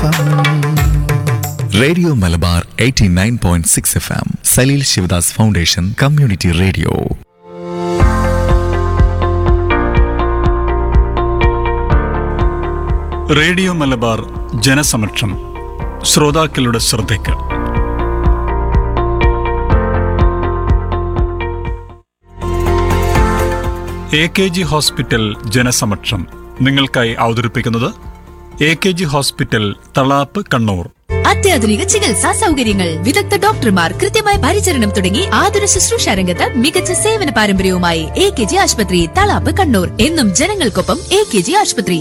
F radio Malabar 89.6 F M Saleel Shivadas foundation community radio radio Malabar ജനസമക്ഷം ശ്രോതാക്കളുടെ ശ്രദ്ധയ്ക്ക് എ കെ ജി ഹോസ്പിറ്റൽ ജനസമക്ഷം നിങ്ങൾക്കായി അവതരിപ്പിക്കുന്നത് A K G hospital Thalap Kannur അത്യാധുനിക ചികിത്സാ സൗകര്യങ്ങൾ വിദഗ്ധ ഡോക്ടർമാർ കൃത്യമായ പരിചരണം തുടങ്ങി ആതുര ശുശ്രൂഷ രംഗത്ത് മികച്ച സേവന പാരമ്പര്യവുമായി എ കെ ജി ആശുപത്രി തളാപ്പ് കണ്ണൂർ എന്നും ജനങ്ങൾക്കൊപ്പം എ കെ ജി ആശുപത്രി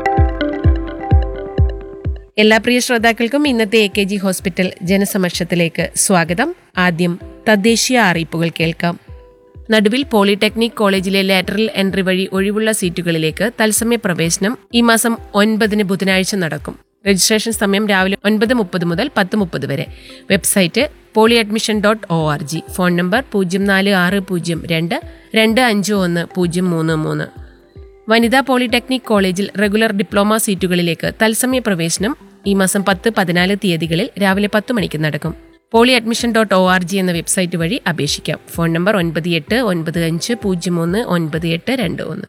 എല്ലാ പ്രിയ ശ്രോതാക്കൾക്കും ഇന്നത്തെ എ കെ ജി ഹോസ്പിറ്റൽ ജനസമക്ഷത്തിലേക്ക് സ്വാഗതം ആദ്യം തദ്ദേശീയ അറിയിപ്പുകൾ കേൾക്കാം നടുവിൽ പോളിടെക്നിക് കോളേജിലെ ലാറ്ററൽ എൻട്രി വഴി ഒഴിവുള്ള സീറ്റുകളിലേക്ക് തത്സമയ പ്രവേശനം ഈ മാസം ഒൻപതിന് ബുധനാഴ്ച നടക്കും രജിസ്ട്രേഷൻ സമയം രാവിലെ ഒൻപത് മുപ്പത് മുതൽ പത്ത് മുപ്പത് വരെ website poly admission dot O R G phone number പൂജ്യം നാല് ആറ് പൂജ്യം രണ്ട് രണ്ട് അഞ്ച് ഒന്ന് പൂജ്യം മൂന്ന് മൂന്ന് വനിതാ പോളിടെക്നിക് കോളേജിൽ റെഗുലർ ഡിപ്ലോമ സീറ്റുകളിലേക്ക് തത്സമയ പ്രവേശനം ഈ മാസം പത്ത് പതിനാല് തീയതികളിൽ രാവിലെ പത്ത് മണിക്ക് നടക്കും poly admission dot O R G എന്ന വെബ്സൈറ്റ് വഴി അപേക്ഷിക്കാം ഫോൺ നമ്പർ ഒൻപത് എട്ട് ഒൻപത് അഞ്ച് പൂജ്യം ഒന്ന് ഒൻപത് എട്ട് രണ്ട് ഒന്ന്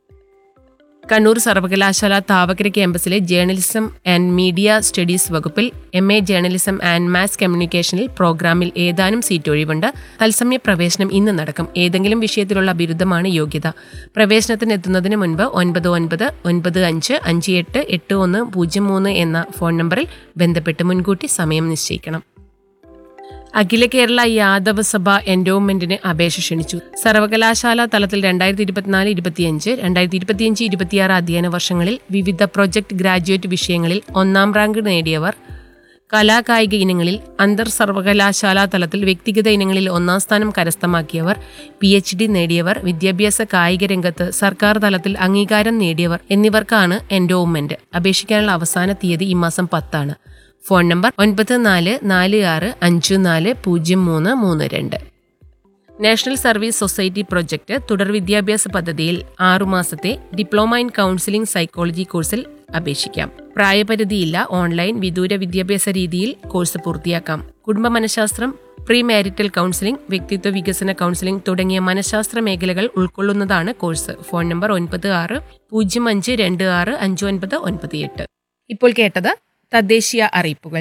കണ്ണൂർ സർവകലാശാല താവക്കര ക്യാമ്പസിലെ ജേർണലിസം ആൻഡ് മീഡിയ സ്റ്റഡീസ് വകുപ്പിൽ M A journalism and mass കമ്മ്യൂണിക്കേഷനിൽ പ്രോഗ്രാമിൽ ഏതാനും സീറ്റ് ഒഴിവുണ്ട് തത്സമയ പ്രവേശനം ഇന്ന് നടക്കും ഏതെങ്കിലും വിഷയത്തിലുള്ള ബിരുദമാണ് യോഗ്യത പ്രവേശനത്തിന് എത്തുന്നതിന് മുൻപ് ഒൻപത് ഒൻപത് ഒൻപത് അഞ്ച് അഞ്ച് എട്ട് എട്ട് ഒന്ന് പൂജ്യം മൂന്ന് എന്ന ഫോൺ നമ്പറിൽ ബന്ധപ്പെട്ട് മുൻകൂട്ടി സമയം നിശ്ചയിക്കണം അഖില കേരള യാദവ സഭ എൻഡോമെന്റിന് അപേക്ഷ ക്ഷണിച്ചു സർവകലാശാല തലത്തിൽ രണ്ടായിരത്തി ഇരുപത്തിനാല് ഇരുപത്തിയഞ്ച് രണ്ടായിരത്തി ഇരുപത്തിയഞ്ച് ഇരുപത്തിയാറ് അധ്യയന വർഷങ്ങളിൽ വിവിധ പ്രൊജക്ട് ഗ്രാജുവേറ്റ് വിഷയങ്ങളിൽ ഒന്നാം റാങ്ക് നേടിയവർ കലാകായിക ഇനങ്ങളിൽ അന്തർ സർവകലാശാല തലത്തിൽ വ്യക്തിഗത ഇനങ്ങളിൽ ഒന്നാം സ്ഥാനം കരസ്ഥമാക്കിയവർ പി എച്ച് ഡി നേടിയവർ വിദ്യാഭ്യാസ കായിക രംഗത്ത് സർക്കാർ തലത്തിൽ അംഗീകാരം നേടിയവർ എന്നിവർക്കാണ് എൻഡോവ്മെന്റ് അപേക്ഷിക്കാനുള്ള അവസാന തീയതി ഈ മാസം പത്താണ് ഫോൺ നമ്പർ ഒൻപത് നാല് നാല് ആറ് അഞ്ച് നാല് പൂജ്യം മൂന്ന് മൂന്ന് രണ്ട് നാഷണൽ സർവീസ് സൊസൈറ്റി പ്രൊജക്ട് തുടർ വിദ്യാഭ്യാസ പദ്ധതിയിൽ ആറുമാസത്തെ ഡിപ്ലോമ ഇൻ കൗൺസിലിംഗ് സൈക്കോളജി കോഴ്സിൽ അപേക്ഷിക്കാം പ്രായപരിധിയില്ല ഓൺലൈൻ വിദൂര വിദ്യാഭ്യാസ രീതിയിൽ കോഴ്സ് പൂർത്തിയാക്കാം കുടുംബ മനഃശാസ്ത്രം പ്രീ മാരിറ്റൽ കൗൺസിലിംഗ് വ്യക്തിത്വ വികസന കൗൺസിലിംഗ് തുടങ്ങിയ മനഃശാസ്ത്ര മേഖലകൾ ഉൾക്കൊള്ളുന്നതാണ് കോഴ്സ് ഫോൺ നമ്പർ ഒൻപത് ആറ് പൂജ്യം അഞ്ച് രണ്ട് ആറ് അഞ്ച് ഒൻപത് ഒൻപത് എട്ട് ഇപ്പോൾ കേട്ടത് തദ്ദേശീയ അറിയിപ്പുകൾ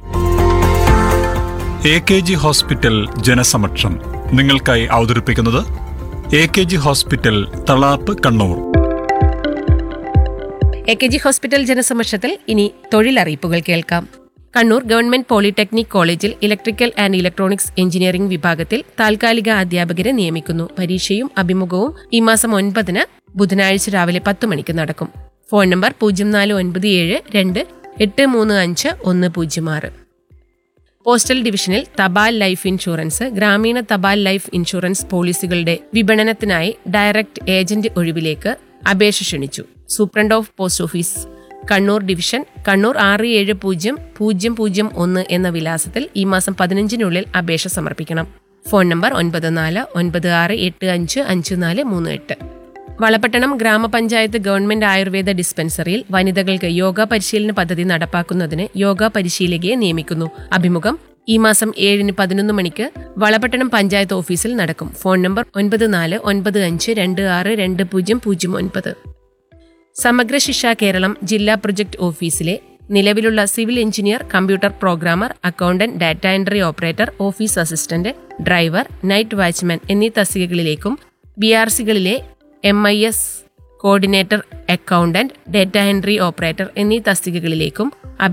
എ കെ ജി ഹോസ്പിറ്റൽ ജനസമക്ഷം നിങ്ങൾക്കായി അവതരിപ്പിക്കുന്നത് A K G hospital Thalap Kannur A K G hospital ജനസമക്ഷത്തിൽ ഇനി തൊഴിലറിയിപ്പുകൾ കേൾക്കാം കണ്ണൂർ ഗവൺമെന്റ് പോളിടെക്നിക് കോളേജിൽ ഇലക്ട്രിക്കൽ ആൻഡ് ഇലക്ട്രോണിക്സ് എഞ്ചിനീയറിംഗ് വിഭാഗത്തിൽ താൽക്കാലിക അധ്യാപകരെ നിയമിക്കുന്നു പരീക്ഷയും അഭിമുഖവും ഈ മാസം ഒൻപതിന് ബുധനാഴ്ച രാവിലെ പത്ത് മണിക്ക് നടക്കും ഫോൺ നമ്പർ പൂജ്യം നാല് ഒൻപത് ഏഴ് രണ്ട് എട്ട് മൂന്ന് അഞ്ച് ഒന്ന് പൂജ്യം ആറ് പോസ്റ്റൽ ഡിവിഷനിൽ തപാൽ ലൈഫ് ഇൻഷുറൻസ് ഗ്രാമീണ തപാൽ ലൈഫ് ഇൻഷുറൻസ് പോളിസികളുടെ വിപണനത്തിനായി ഡയറക്ട് ഏജന്റ് ഒഴിവിലേക്ക് അപേക്ഷ ക്ഷണിച്ചു superintendent of post office Kannur division Kannur ആറ് ഏഴ് പൂജ്യം പൂജ്യം പൂജ്യം ഒന്ന് എന്ന വിലാസത്തിൽ ഈ മാസം പതിനഞ്ചിനുള്ളിൽ അപേക്ഷ സമർപ്പിക്കണം ഫോൺ നമ്പർ ഒൻപത് നാല് ഒൻപത് ആറ് എട്ട് അഞ്ച് അഞ്ച് നാല് മൂന്ന് എട്ട് വളപട്ടണം ഗ്രാമപഞ്ചായത്ത് ഗവൺമെന്റ് ആയുർവേദ ഡിസ്പെൻസറിയിൽ വനിതകൾക്ക് യോഗ പരിശീലന പദ്ധതി നടപ്പാക്കുന്നതിന് യോഗ പരിശീലകയെ നിയമിക്കുന്നു അഭിമുഖം ഈ മാസം ഏഴിന് പതിനൊന്ന് മണിക്ക് വളപട്ടണം പഞ്ചായത്ത് ഓഫീസിൽ നടക്കും ഫോൺ നമ്പർ ഒൻപത് നാല് ഒൻപത് അഞ്ച് രണ്ട് ആറ് രണ്ട് പൂജ്യം പൂജ്യം ഒൻപത് സമഗ്ര ശിക്ഷ കേരളം ജില്ലാ പ്രൊജക്ട് ഓഫീസിലെ നിലവിലുള്ള civil engineer computer programmer accountant data entry operator office assistant driver night watchman എന്നീ തസ്തികകളിലേക്കും ബി ആർ സികളിലെ M I S coordinator accountant data entry operator എന്നീ തസ്തികകളിലേക്കും